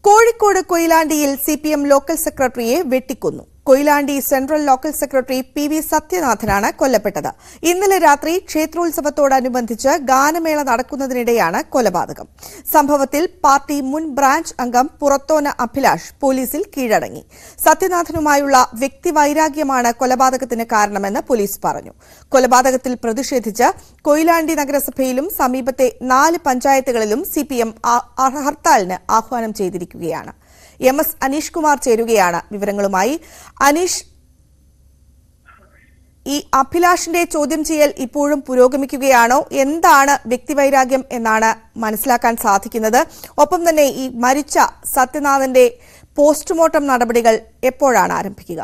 കോഴിക്കോട് കൊയിലാണ്ടിയിൽ C P M local സെക്രട്ടറിയെ വെട്ടിക്കൊന്നു Koyilandy central local secretary P V സത്യനാഥനാണ് കൊല്ലപ്പെട്ടത് ഇന്നലെ രാത്രി ക്ഷേത്രോത്സവത്തോടനുബന്ധിച്ച് ഗാനമേള നടക്കുന്നതിനിടെയാണ് കൊലപാതകം സംഭവത്തിൽ പാർട്ടി മുൻ ബ്രാഞ്ച് അംഗം പുറത്തോന അഭിലാഷ് പോലീസിൽ കീഴടങ്ങി സത്യനാഥനുമായുള്ള വ്യക്തിവൈരാഗ്യമാണ് കൊലപാതകത്തിന് കാരണമെന്ന് പോലീസ് പറഞ്ഞു കൊലപാതകത്തിൽ പ്രതിഷേധിച്ച് കൊയിലാണ്ടി നഗരസഭയിലും സമീപത്തെ നാല് പഞ്ചായത്തുകളിലും സിപിഎം ഹർത്താലിന് ആഹ്വാനം ചെയ്തിരിക്കുകയാണ് എം എസ് അനീഷ് കുമാർ ചേരുകയാണ് വിവരങ്ങളുമായി അനീഷ് ഈ അഭിലാഷിന്റെ ചോദ്യം ചെയ്യൽ ഇപ്പോഴും പുരോഗമിക്കുകയാണോ എന്താണ് വ്യക്തിവൈരാഗ്യം എന്നാണ് മനസ്സിലാക്കാൻ സാധിക്കുന്നത് ഒപ്പം തന്നെ ഈ മരിച്ച സത്യനാഥന്റെ പോസ്റ്റ്മോർട്ടം നടപടികൾ എപ്പോഴാണ് ആരംഭിക്കുക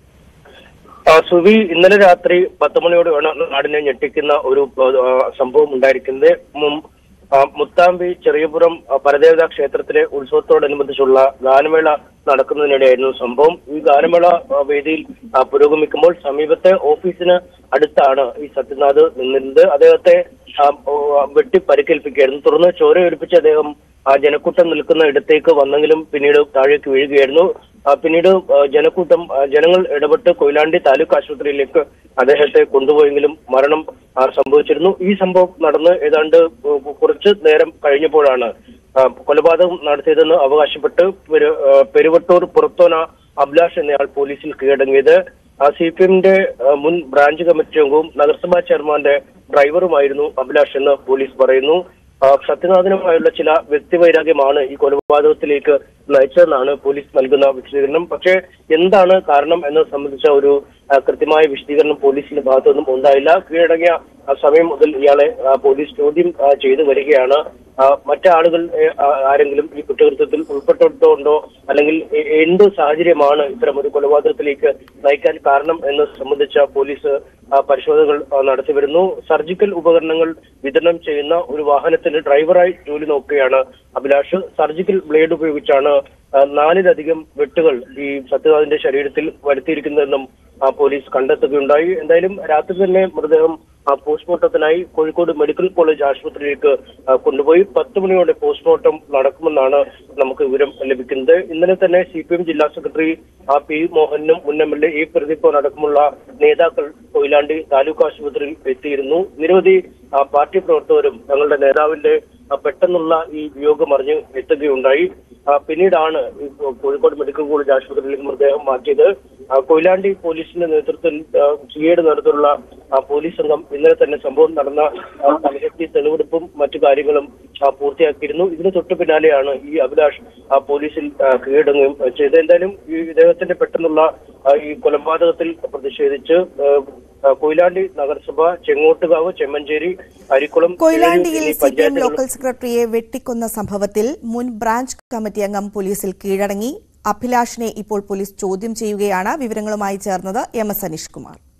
ആ, സുവി ഇന്നലെ രാത്രി പത്ത് മണിയോടെയാണ് നാടിനെ ഞെട്ടിക്കുന്ന ഒരു ആ, സംഭവം ഉണ്ടായിരിക്കുന്നത് മും- ആ, മുത്താമ്പി ചെറിയപുരം ആ, പരദേവതാ ക്ഷേത്രത്തിലെ ഉത്സവത്തോടനുബന്ധിച്ചുള്ള ഗാനമേള നടക്കുന്നതിനിടെയായിരുന്നു സംഭവം ഈ ഗാനമേള ആ, വേദിയിൽ ആ, പുരോഗമിക്കുമ്പോൾ സമീപത്തെ ഓഫീസിന് അടുത്താണ് ഈ സത്യനാഥ് നിന്നിരുന്നത് അദ്ദേഹത്തെ ആ, ഓ, വെട്ടി പരിക്കേൽപ്പിക്കുകയായിരുന്നു തുടർന്ന് ചോരയൊലിപ്പിച്ച് അദ്ദേഹം ആ ജനക്കൂട്ടം നിൽക്കുന്ന ഇടത്തേക്ക് വന്നെങ്കിലും പിന്നീട് താഴേക്ക് വീഴുകയായിരുന്നു ആ, പിന്നീട് ആ, ജനക്കൂട്ടം ആ, ജനങ്ങൾ ഇടപെട്ട് കൊയിലാണ്ടി താലൂക്ക് ആശുപത്രിയിലേക്ക് അദ്ദേഹത്തെ കൊണ്ടുപോയെങ്കിലും മരണം ആ, സംഭവിച്ചിരുന്നു ഈ സംഭവം നടന്ന് ഏതാണ്ട് കു- കുറച്ച് നേരം കഴിഞ്ഞപ്പോഴാണ് ആ, കൊലപാതകം നടത്തിയതെന്ന് അവകാശപ്പെട്ട് പെരു- ആ, പെരുവട്ടൂർ പുറത്തോന അഭിലാഷ് എന്നയാൾ പോലീസിൽ കീഴടങ്ങിയത് സി പി എമ്മിന്റെ മുൻ ബ്രാഞ്ച് കമ്മിറ്റി അംഗവും നഗരസഭാ ചെയർമാന്റെ ഡ്രൈവറുമായിരുന്നു അഭിലാഷ് എന്ന് പോലീസ് പറയുന്നു ആ, സത്യനാഥനുമായുള്ള ചില വ്യക്തിവൈരാഗ്യമാണ് ഈ കൊലപാതകത്തിലേക്ക് നയിച്ചതെന്നാണ് പോലീസ് നൽകുന്ന വിശദീകരണം പക്ഷേ എന്താണ് കാരണം എന്നത് സംബന്ധിച്ച ഒരു ആ, കൃത്യമായ വിശദീകരണം പോലീസിന്റെ ഭാഗത്തുനിന്നും ഉണ്ടായില്ല കീഴടങ്ങിയ ആ സമയം മുതൽ ഇയാളെ ആ, പോലീസ് ചോദ്യം ആ, ചെയ്തു വരികയാണ് ആ, മറ്റാളുകൾ ഏ, ആ, ആരെങ്കിലും ഈ കുറ്റകൃത്യത്തിൽ ഉൾപ്പെട്ടിട്ടുണ്ടോ അല്ലെങ്കിൽ എ- എന്ത് സാഹചര്യമാണ് ഇത്തരം ഒരു കൊലപാതകത്തിലേക്ക് നയിക്കാൻ കാരണം എന്ന് സംബന്ധിച്ച പോലീസ് ആ, പരിശോധനകൾ ആ, നടത്തി വരുന്നു സർജിക്കൽ ഉപകരണങ്ങൾ വിതരണം ചെയ്യുന്ന ഒരു വാഹനത്തിന്റെ ഡ്രൈവറായി ജോലി നോക്കുകയാണ് അഭിലാഷ് സർജിക്കൽ ബ്ലേഡ് ഉപയോഗിച്ചാണ് ആ, നാലിലധികം വെട്ടുകൾ ഈ സത്യനാഥിന്റെ ശരീരത്തിൽ വരുത്തിയിരിക്കുന്നതെന്നും ആ, പോലീസ് കണ്ടെത്തുകയുണ്ടായി എന്തായാലും രാത്രി തന്നെ മൃതദേഹം ആ, പോസ്റ്റ്മോർട്ടത്തിനായി കോഴിക്കോട് മെഡിക്കൽ കോളേജ് ആശുപത്രിയിലേക്ക് ആ, കൊണ്ടുപോയി പത്ത് മണിയോടെ പോസ്റ്റ്മോർട്ടം നടക്കുമെന്നാണ് നമുക്ക് വിവരം ലഭിക്കുന്നത് ഇന്നലെ തന്നെ സി പി എം ജില്ലാ സെക്രട്ടറി ആ, പി മോഹനും മുൻ M L A E Pradeep അടക്കമുള്ള നേതാക്കൾ കൊയിലാണ്ടി താലൂക്ക് ആശുപത്രിയിൽ എത്തിയിരുന്നു നിരവധി ആ, പാർട്ടി പ്രവർത്തകരും തങ്ങളുടെ നേതാവിന്റെ ആ, പെട്ടെന്നുള്ള ഈ വിയോഗം അറിഞ്ഞ് എത്തുകയുണ്ടായി ആ, പിന്നീടാണ് ഈ കോഴിക്കോട് മെഡിക്കൽ കോളേജ് ആശുപത്രിയിലേക്ക് മൃതദേഹം മാറ്റിയത് ആ, കൊയിലാണ്ടി പോലീസിന്റെ നേതൃത്വത്തിൽ ആ, സിഐയുടെ നേതൃത്വത്തിലുള്ള ആ, പോലീസ് സംഘം ഇന്നലെ തന്നെ സംഭവം നടന്ന ആ, സ്ഥലത്തെത്തി തെളിവെടുപ്പും മറ്റു കാര്യങ്ങളും ആ, പൂർത്തിയാക്കിയിരുന്നു ഇതിന് തൊട്ടു പിന്നാലെയാണ് ഈ അഭിലാഷ് ആ, പോലീസിൽ ആ, കീഴടങ്ങുകയും ചെയ്തത് എന്തായാലും ഈ ഇദ്ദേഹത്തിന്റെ പെട്ടെന്നുള്ള ആ, ഈ കൊലപാതകത്തിൽ പ്രതിഷേധിച്ച് ആ, ആ, കൊയിലാണ്ടി നഗരസഭ ചെങ്ങോട്ടുകാവ് ചെമ്മഞ്ചേരി അരിക്കുളം കൊയിലാണ്ടിയിൽ എന്നീ സി പി എം പഞ്ചായത്തുകൾ ലോക്കൽ സെക്രട്ടറിയെ വെട്ടിക്കൊന്ന സംഭവത്തിൽ മുൻ ബ്രാഞ്ച് കമ്മിറ്റി അംഗം പോലീസിൽ കീഴടങ്ങി അഭിലാഷിനെ ഇപ്പോൾ പോലീസ് ചോദ്യം ചെയ്യുകയാണ് വിവരങ്ങളുമായി ചേർന്നത് എം എസ് അനീഷ് കുമാർ